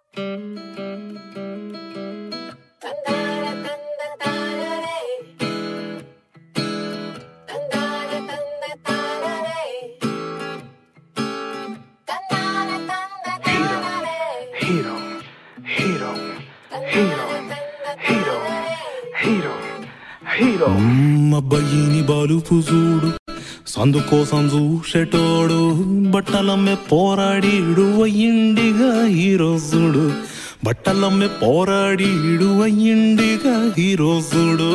hero, hero, hero, hero, hero, hero. అబ్బాయిని బాలుపు చూడు సందు కోసం చూసేటోడు బట్టలమ్మే పోరాడీడు అయ్యిండిగా హీరోజుడు బట్టలమ్మే పోరాడీడు అయ్యిండిగా హీరోజుడు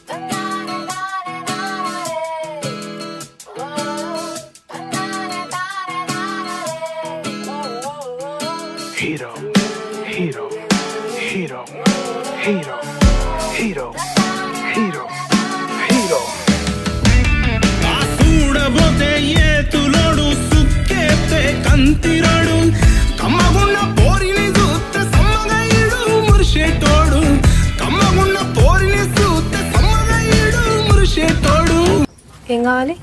Hero, hero, hero, hero, hero, hero, hero. ఆ చూడబోతే ఏతులోడు సుక్కేతే కంతిరాడు కమ్మగున్న పోరిని చూస్తే సమ్మగయుడు మురిసేటోడు కమ్మగున్న పోరిని చూస్తే సమ్మగయుడు మురిసేటోడు ఏం కావాలి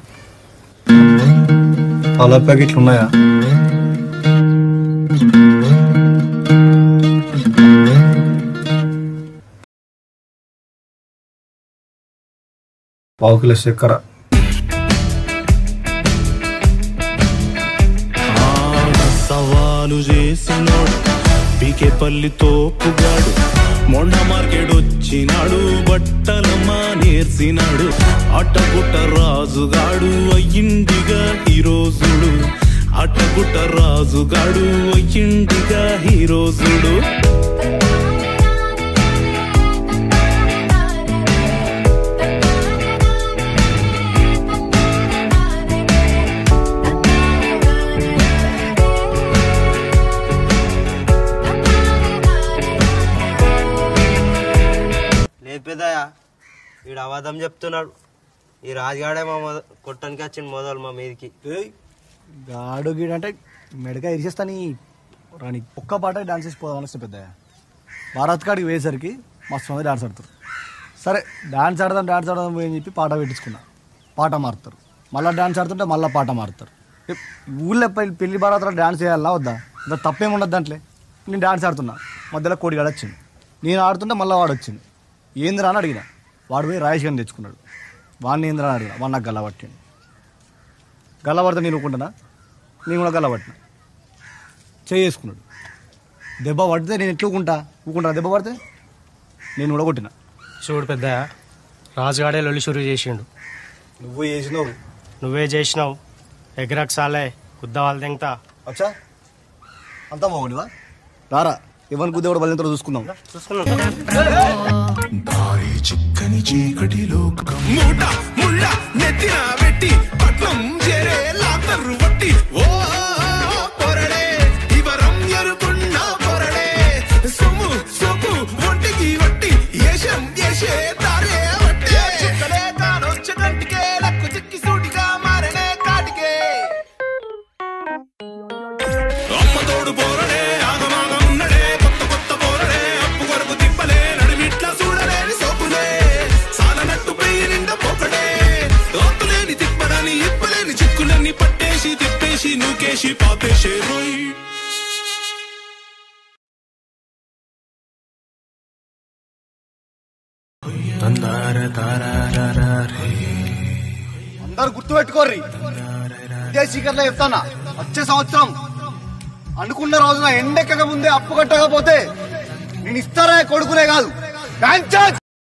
పాల ప్యాకెట్లు ఉన్నాయా పావు కిలో చక్కెర ఆడ సవాలు చేసినోడు పీకేపల్లి తోపుగాడు మొండ మార్కెట్ వచ్చినాడు బట్టలమ్మా నేర్చినాడు అట్టగుట్ట రాజుగాడు అయ్యిండిగా హీరోజుడు అట్టగుట్ట రాజుగాడు అయ్యిండిగా హీరోజుడు లేదు పెద్దయ్య వీడు అబద్ధం చెప్తున్నాడు ఈ రాజుగాడే మా మొద కొట్టడానికి వచ్చింది మొదలు మా మీదకి గాడు గీడు అంటే మెడగా ఇరిచేస్తాని రాని ఒక్క పాట డాన్స్ చేసిపోదాం వస్తే పెద్ద భారత్ కాడికి వేసరికి మస్తు మంది డాన్స్ ఆడతారు సరే డాన్స్ ఆడదాం డాన్స్ ఆడదాం అని చెప్పి పాట పెట్టించుకున్నా పాట మారుతారు మళ్ళీ డాన్స్ ఆడుతుంటే మళ్ళీ పాట మారుతారు ఏ, ఊళ్ళో పెళ్లి పెళ్లి భారత్లో డాన్స్ చేయాలా వద్దా ఇంకా తప్పేం ఉండదు దాంట్లో నేను డాన్స్ ఆడుతున్నా మధ్యలో కోడిగాడు వచ్చింది నేను ఆడుతుంటే మళ్ళీ వాడు వచ్చింది ఏందిరా అని అడిగిన వాడు పోయి రాయేష్ గారిని తెచ్చుకున్నాడు వాడిని ఏందిరా అని అడిగిన వాడు నాకు గల్ల పట్టిండు గల్ల పడితే నేను ఊకుంటున్నా నేను కూడా గల్ల పట్టిన చేసుకున్నాడు దెబ్బ పడితే నేను ఎట్లా ఊకుంటా ఊకుంటా దెబ్బ పడితే నేను కూడా కొట్టిన చూడు పెద్ద రాజుగాడే లొల్లి షురు చేసిండు నువ్వు చేసినావు నువ్వే చేసినావు ఎగరక్ సాలే గుద్ద వాళ్ళ తెంగతా అచ్చా అంతా బాగుండివా రారా ఎవరిని కుద్దే కూడా బలింతలో చూసుకుందాం దారి చిక్కని చీకటిలో మూట ముళ్ళ నెత్తిన పెట్టి పట్నం చేరే లాతరు వట్టి ఓ పొరడే ఇవరం ఎరుకున్న పొరడే సొమ్ము సొమ్ము ఒంటికి వట్టి ఏషం ఏషే దారే వట్టే చిక్కలే తానొచ్చ కంటికే లక్కు చిక్కి సూటిగా మారనే కాటికే అమ్మ తోడు పోరడే ఆగమాగం ఉన్నడే కొత్త కొత్త పోరడే అప్పు కొరకు తిప్పలే నడిమిట్లా చూడలేని సోపులే సాలనట్టు పెయ్యి నిండా పొకడే లోతులేని తిప్పలని ఇప్పలేని చిక్కులన్నీ పట్టేసి తిప్పేసి నూకేసి పాపేసే రోయ్ అందరు గుర్తుపెట్టుకోర్రి ఇదే సీకర్లో చెప్తానా వచ్చే సంవత్సరం అనుకున్న రోజున ఎండెక్కక ముందే అప్పు కట్టకపోతే నేను ఇస్తారా కొడుకునే కాదు బ్యాంక్ ఛార్జ్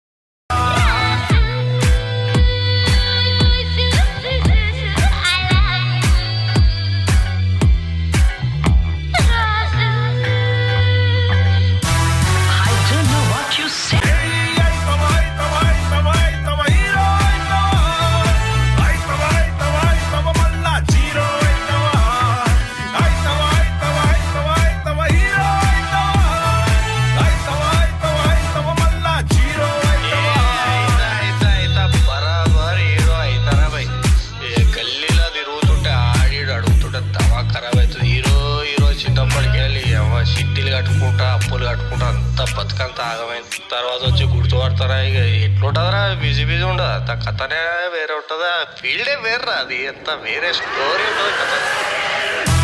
బరాబర్ ఏడో అవుతారా భయ్ గల్లీలో తిరుగుతుంటే ఆడిడు అడుగుతుంటే దవా ఖరాబ్ అవుతుంది హీరో హీరో చిన్నప్పటికి వెళ్ళి అమ్మ సిట్టీలు కట్టుకుంటా అప్పులు కట్టుకుంటా అంత బతుకంత ఆగమైంది తర్వాత వచ్చి గుర్తుపడతారా ఇక ఎట్లుంటుందిరా బిజీ బిజీ ఉండదు అంత కథనే వేరే ఉంటుందా ఫీల్డే వేర్రా అది ఎంత వేరే స్టోరీ ఉంటుంది కథ